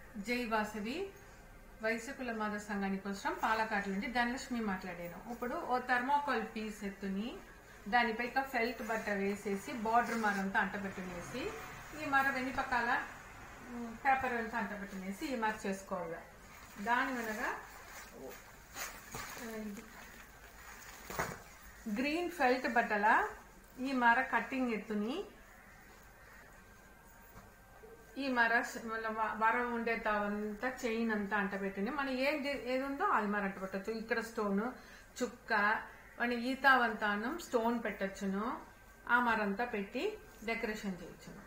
జై వాసవి వైశ్యకుల మద సంఘానికి కోసం పాలకాట్ నుండి ధనలక్ష్మి మాట్లాడాను ఇప్పుడు ఓ థర్మాకోల్ పీస్ ఎత్తుని దానిపై ఒక ఫెల్ట్ బట్ట వేసేసి బార్డర్ మరంతా అంటపెట్టునేసి ఈ మర వెనుపకాల ఉమ్, పేపర్ అంతా అంటపెట్టునేసి ఈ మర చేసుకోవాలి దాని వెనక గ్రీన్ ఫెల్ట్ బట్టల ఈ మర కట్టింగ్ ఎత్తుని ఈ మర వర ఉండే అంతా చైన్ అంతా అంటపెట్టింది మనం ఏం చే- ఏది ఉందో అది మరి అంట పెట్టచ్చు ఇక్కడ స్టోన్ చుక్క మన ఈతావంతానం స్టోన్ పెట్టచ్చును ఆ మరంతా పెట్టి డెకరేషన్ చేయొచ్చును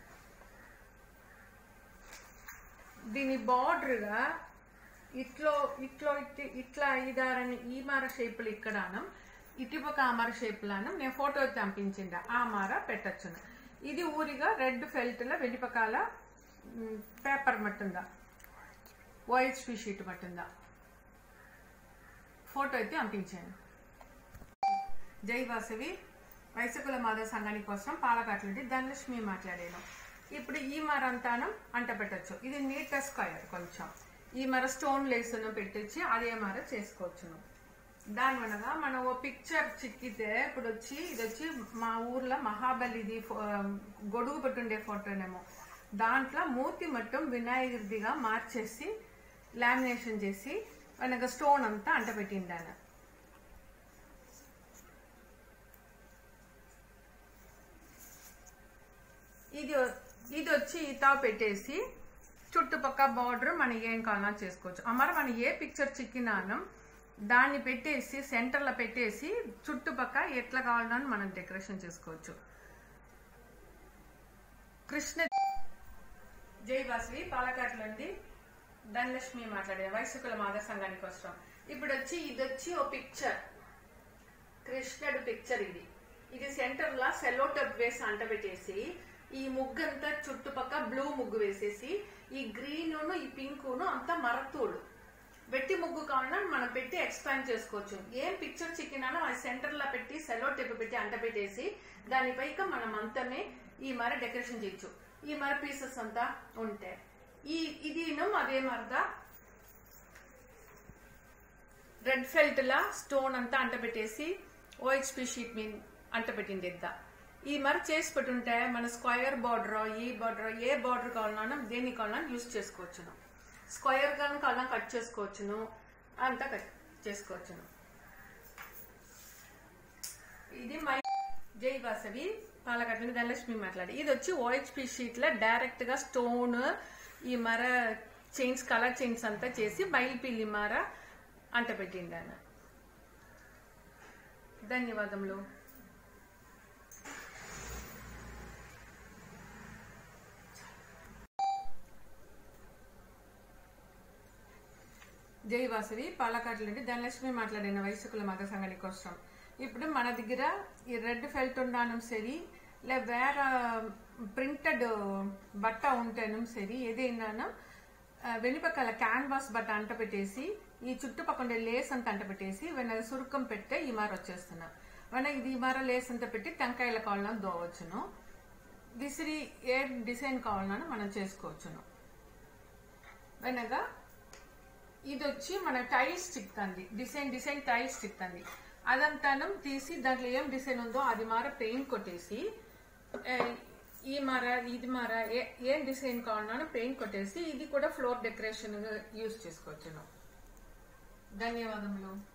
దీని బార్డర్గా ఇట్లో ఇట్లో ఇట్టి ఇట్లా ఇదారని ఈ మార షేపులు ఇక్కడానం ఇటుపక్క ఆ మార షేపులానం నేను ఫోటో పంపించిండ ఆ మార పెట్టచ్చును ఇది ఊరిగా రెడ్ ఫెల్ట్లో వెలిపకాల మ్, పేపర్ మట్టుందా వైట్ షీట్ మట్టుందా ఫోటో అయితే పంపించాను జై వాసవి వైశకుల మాధవ సంఘానికి కోసం పాలకాట్ల నుండి ధనలక్ష్మి మాట్లాడాను ఇప్పుడు ఈ మర అంతానం అంట పెట్టచ్చు ఇది నీట్ స్క్వయర్ కొంచెం ఈ మర స్టోన్ లేసును పెట్టించి అదే మర చేసుకోవచ్చును దాని వనగా మనం ఓ పిక్చర్ చిక్కితే ఇప్పుడు వచ్చి ఇది వచ్చి మా ఊర్లో మహాబలిది ఫో- గొడుగు పెట్టుండే ఫోటోనేమో దాంట్లో మూర్తి మట్టం వినాయకుడిదిగా మార్చేసి లామినేషన్ చేసి వెనక స్టోన్ అంతా అంటపెట్టిండాను ఇది ఇది వచ్చి ఈతా పెట్టేసి చుట్టుపక్క బార్డర్ మనం ఏం కావాలన్నా చేసుకోవచ్చు అమర మనం ఏ పిక్చర్ చిక్కినానం దాన్ని పెట్టేసి సెంటర్లో పెట్టేసి చుట్టుపక్క ఎట్లా కావాలన్నా మనం డెకరేషన్ చేసుకోవచ్చు కృష్ణ జై వాసవి పాలకాట్ల నుండి ధనలక్ష్మి మాట్లాడే వైశ్యకుల మాద సంఘానికి వస్తాం ఇప్పుడు వచ్చి ఇది వచ్చి ఓ పిక్చర్ కృష్ణుడు పిక్చర్ ఇది ఇది సెంటర్ లా సెలో టబ్ వేసి అంటబెట్టేసి ఈ ముగ్గంతా చుట్టుపక్క బ్లూ ముగ్గు వేసేసి ఈ గ్రీన్ ఈ పింక్ అంతా మరతూడు వెట్టి ముగ్గు కావాలన్నా మనం పెట్టి ఎక్స్పాండ్ చేసుకోవచ్చు ఏం పిక్చర్ చిక్కినానో అది సెంటర్ లా పెట్టి సెలో టెప్ పెట్టి అంటబెట్టేసి దానిపైక మనం అంతమే ఈ మర డెకరేషన్ చేయొచ్చు ఈ మర పీసెస్ అంతా ఉంటే ఈ ఇది అదే మరదా రెడ్ ఫెల్ట్ లా స్టోన్ అంతా అంటబెట్టేసి ఓహెచ్పి షీట్ మీద అంటబెట్టింది ఇద్దా ఈ మరి చేసి పెట్టుంటే మన స్క్వయర్ బార్డర్ ఈ బార్డర్ ఏ బార్డర్ కావాలన్నా దేని కావాలన్నా యూస్ చేసుకోవచ్చును స్క్వయర్ గా కావాలన్నా కట్ చేసుకోవచ్చును అంతా కట్ చేసుకోవచ్చును ఇది మై జై వాసవి పాలకట్ల ధనలక్ష్మి మాట్లాడి ఇది వచ్చి ఓహెచ్పి షీట్ లో డైరెక్ట్ గా స్టోన్ ఈ మర చైన్స్ కలర్ చైన్స్ అంతా చేసి బయలుపిల్లి మర అంటపెట్టిండాను ధన్యవాదములు జై వాసవి పాలకాట్ల నుండి ధనలక్ష్మి మాట్లాడిన వయసుకుల మగ సంఘానికి కోసం ఇప్పుడు మన దగ్గర ఈ రెడ్ ఫెల్ట్ ఉన్నాను సరి లే వేరే ప్రింటెడ్ బట్ట ఉంటేను సరి ఏదైనా వెనుపక్కల క్యాన్వాస్ బట్ట అంట పెట్టేసి ఈ చుట్టుపక్కల ఉండే లేస్ అంతా అంట పెట్టేసి వెన సురుకం పెట్టే ఈ మార వచ్చేస్తున్నా వెన ఇది ఈ మార లేస్ అంతా పెట్టి టెంకాయల కావాలన్నా దోవచ్చును విసిరి ఏ డిజైన్ కావాలన్నా మనం చేసుకోవచ్చును వెనగా ఇది వచ్చి మన టైల్స్ చిక్తుంది డిజైన్ డిజైన్ టైల్స్ చిక్తుంది అదంతానం తీసి దాంట్లో ఏం డిజైన్ ఉందో అది మార పెయింట్ కొట్టేసి ఏ, ఈ మర ఇది మర ఏ- ఏం డిజైన్ కావాలన్నా పెయింట్ కొట్టేసి ఇది కూడా ఫ్లోర్ డెకరేషన్ యూస్ చేసుకోవచ్చును ధన్యవాదములు